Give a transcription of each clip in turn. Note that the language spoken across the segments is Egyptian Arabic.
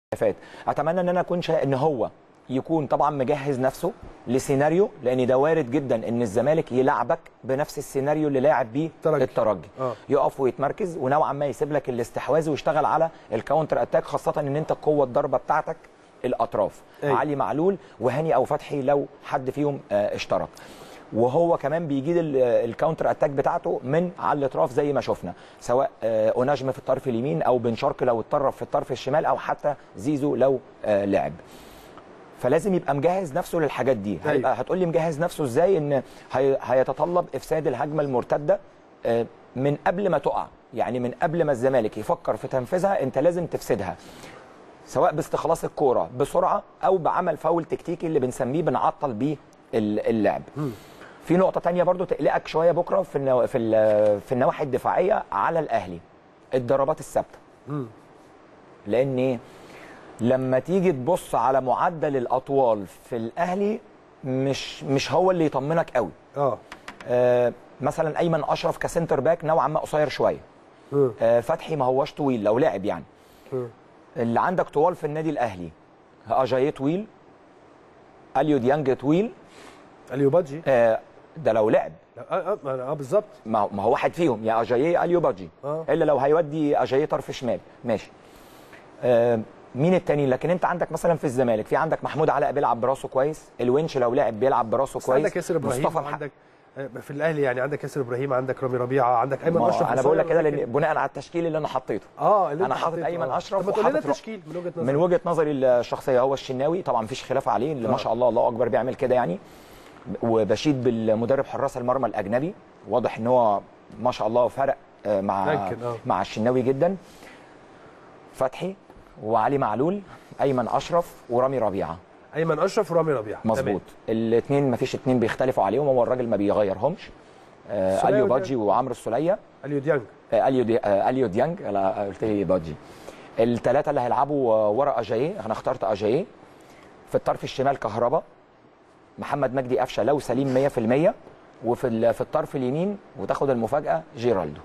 فات اتمنى ان انا اكون شا... ان هو يكون طبعا مجهز نفسه لسيناريو لان ده وارد جدا ان الزمالك يلعبك بنفس السيناريو اللي لاعب بيه الترجي. الترجي آه. يقف ويتمركز ونوعا ما يسيب لك الاستحواذ ويشتغل على الكاونتر اتاك خاصه ان انت قوه الضربه بتاعتك الاطراف أيوة. علي معلول وهاني او فتحي لو حد فيهم آه، اشترك وهو كمان بيجيد ال- الكاونتر اتاك بتاعته من على الاطراف زي ما شفنا سواء آه، اوناجم في الطرف اليمين او بن شرقي لو اتطرف في الطرف الشمال او حتى زيزو لو آه، لعب فلازم يبقى مجهز نفسه للحاجات دي أيوة. هيبقى هتقول لي مجهز نفسه ازاي ان هي- هيتطلب افساد الهجمه المرتده آه، من قبل ما تقع يعني من قبل ما الزمالك يفكر في تنفيذها انت لازم تفسدها سواء باستخلاص الكوره بسرعه او بعمل فاول تكتيكي اللي بنسميه بنعطل بيه ال- اللعب في نقطه تانية برضو تقلقك شويه بكره في النوا... في ال- في النواحي الدفاعيه على الاهلي الضربات الثابته لان ايه لما تيجي تبص على معدل الاطوال في الاهلي مش مش هو اللي يطمنك قوي اه آه مثلا ايمن اشرف كسنتر باك نوعا ما قصير شويه مم. آه فتحي ما هوش طويل لو لعب يعني مم. اللي عندك طوال في النادي الاهلي اجاييه طويل اليو ديانج طويل اليوبادجي آه ده لو لعب اه اه, آه, آه بالظبط ما هو- ما هو واحد فيهم يا اجاييه يا اليو باجي آه. الا لو هيودي اجاييه طرف شمال ماشي آه مين التاني لكن انت عندك مثلا في الزمالك في عندك محمود علاء بيلعب براسه كويس الونش لو لعب بيلعب براسه بس كويس عندك ياسر ابراهيم مصطفى محمد عندك في الاهلي يعني عندك ياسر ابراهيم عندك رامي ربيعه عندك ايمن ما اشرف انا بقول لك قصير كده لكن- لان بناء على التشكيل اللي انا حطيته اه اللي انا انت حاطط حطيته، ايمن آه. اشرف طب ما تقول لنا وحاطط رو- التشكيل من وجهه نظرك من وجهه نظري الشخصيه هو الشناوي طبعا مفيش خلاف عليه اللي ما آه. شاء الله الله اكبر بيعمل كده يعني وبشيد بالمدرب حراس المرمى الاجنبي واضح ان هو ما شاء الله فرق آه، مع يمكن، آه. مع الشناوي جدا فتحي وعلي معلول ايمن اشرف ورامي ربيعه ايمن اشرف ورامي ربيعه مظبوط الاثنين مفيش اثنين بيختلفوا عليهم هو الراجل ما بيغيرهمش آه، السولية اليو وديانج. باجي وعمرو السوليه تمام اليو ديانج آه، اليو دي... آه، اليو ديانج لا قلت لي باجي الثلاثه اللي هيلعبوا آه، ورا اجاييه انا اخترت اجاييه في الطرف الشمال كهربا محمد مجدي قفشه لو سليم 100% وفي ال... في الطرف اليمين وتاخد المفاجاه جيرالدو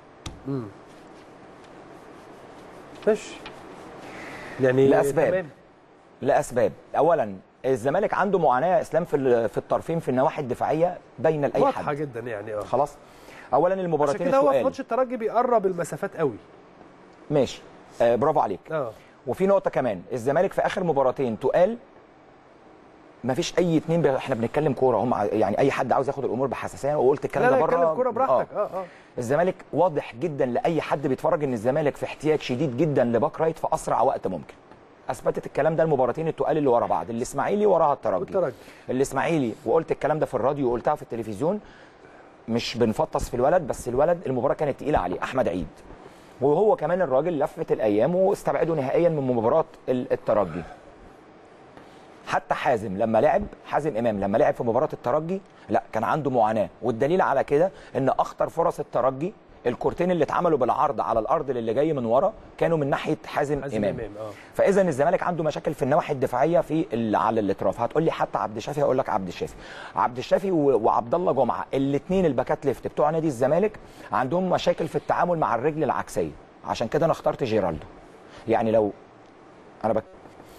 ماشي يعني لأسباب. تمام. لاسباب اولا الزمالك عنده معاناه يا اسلام في ال- في الطرفين في النواحي الدفاعيه باينه لاي واضحه حد جدا يعني اه خلاص اولا عشان المباراتين كده هو في التقال ماتش الترجي بيقرب المسافات قوي ماشي آه برافو عليك اه وفي نقطه كمان الزمالك في اخر مباراتين تقال ما فيش اي اتنين ب... احنا بنتكلم كوره هم ع- يعني اي حد عاوز ياخد الامور بحساسيه وقلت الكلام لا ده لا بره اتكلم كوره براحتك اه اه الزمالك واضح جدا لاي حد بيتفرج ان الزمالك في احتياج شديد جدا لباك رايت في اسرع وقت ممكن اثبتت الكلام ده المباراتين التقال اللي ورا بعض الاسماعيلي وراها الترجي والترجي. الاسماعيلي وقلت الكلام ده في الراديو وقلتها في التلفزيون مش بنفطس في الولد بس الولد المباراه كانت تقيله عليه احمد عيد وهو كمان الراجل لفت الايام واستبعده نهائيا من مباراه ال- الترجي حتى حازم لما لعب حازم امام لما لعب في مباراه الترجي لا كان عنده معاناه والدليل على كده ان اخطر فرص الترجي الكورتين اللي اتعملوا بالعرض على الارض اللي جاي من ورا كانوا من ناحيه حازم, حازم امام, إمام، آه. فاذا الزمالك عنده مشاكل في النواحي الدفاعيه في ال- على الاطراف هتقول لي حتى عبد الشافي هقول لك عبد الشافي عبد الشافي و- وعبد الله جمعه الاثنين الباكات ليفت بتوع نادي الزمالك عندهم مشاكل في التعامل مع الرجل العكسيه عشان كده انا اخترت جيرالدو يعني لو انا بك...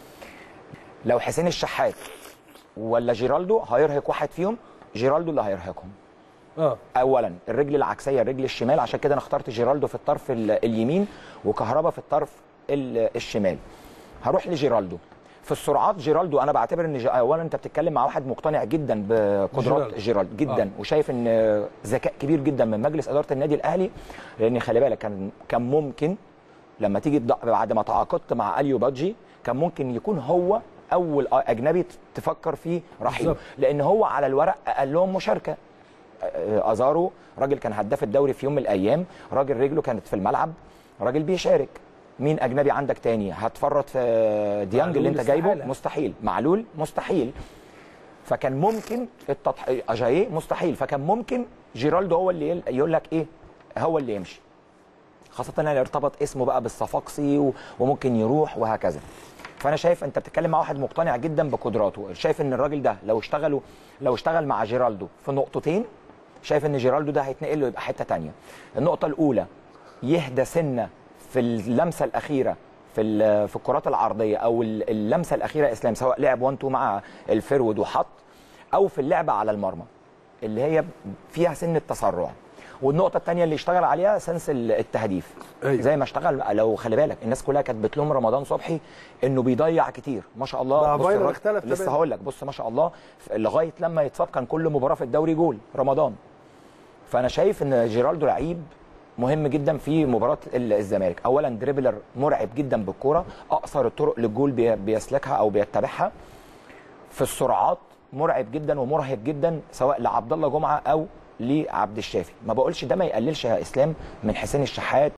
لو حسين الشحات ولا جيرالدو هيرهق واحد فيهم جيرالدو اللي هيرهقهم اه اولا الرجل العكسيه الرجل الشمال عشان كده انا اخترت جيرالدو في الطرف ال- اليمين وكهربا في الطرف ال- الشمال هروح لجيرالدو في السرعات جيرالدو انا بعتبر ان جي... اولا انت بتتكلم مع واحد مقتنع جدا بقدرات جيرالدو. جيرالدو جدا آه. آه. وشايف ان ذكاء كبير جدا من مجلس اداره النادي الاهلي لان خلي بالك كان كان ممكن لما تيجي تض- بعد ما تعاقدت مع اليو بادجي كان ممكن يكون هو اول اجنبي تفكر فيه رحيل بالظبط. لان هو على الورق اقل لهم مشاركه ازارو راجل كان هداف الدوري في يوم من الايام راجل رجله كانت في الملعب راجل بيشارك مين اجنبي عندك تاني هتفرط في ديانج اللي معلول انت جايبه استحالة. مستحيل معلول مستحيل فكان ممكن التضح... اجاييه مستحيل فكان ممكن جيرالدو هو اللي يل- يقول لك ايه هو اللي يمشي خاصة ان ارتبط اسمه بقى بالصفاقسي و... وممكن يروح وهكذا فانا شايف انت بتتكلم مع واحد مقتنع جدا بقدراته شايف ان الراجل ده لو اشتغلوا لو اشتغل مع جيرالدو في نقطتين شايف ان جيرالدو ده هيتنقل له يبقى حته تانية النقطه الاولى يهدى سنه في اللمسه الاخيره في ال- في الكرات العرضيه او ال- اللمسه الاخيره اسلام سواء لعب 1 2 مع الفرود وحط او في اللعب على المرمى اللي هي فيها سن التسرع والنقطه الثانيه اللي اشتغل عليها سنس ال- التهديف أيوة. زي ما اشتغل لو خلي بالك الناس كلها كانت بتلوم رمضان صبحي انه بيضيع كتير ما شاء الله بقى بص فاينل الراجل- اختلف لسه تماماً. هقول لك بص ما شاء الله ف- لغايه لما يتصاب كان كل مباراه في الدوري جول رمضان فانا شايف ان جيرالدو لعيب مهم جدا في مباراه ال- الزمالك اولا دريبلر مرعب جدا بالكوره اقصر الطرق للجول بي- بيسلكها او بيتبعها في السرعات مرعب جدا ومرهق جدا سواء لعبد الله جمعه او لعبد الشافي ما بقولش ده ما يقللش يا اسلام من حسين الشحات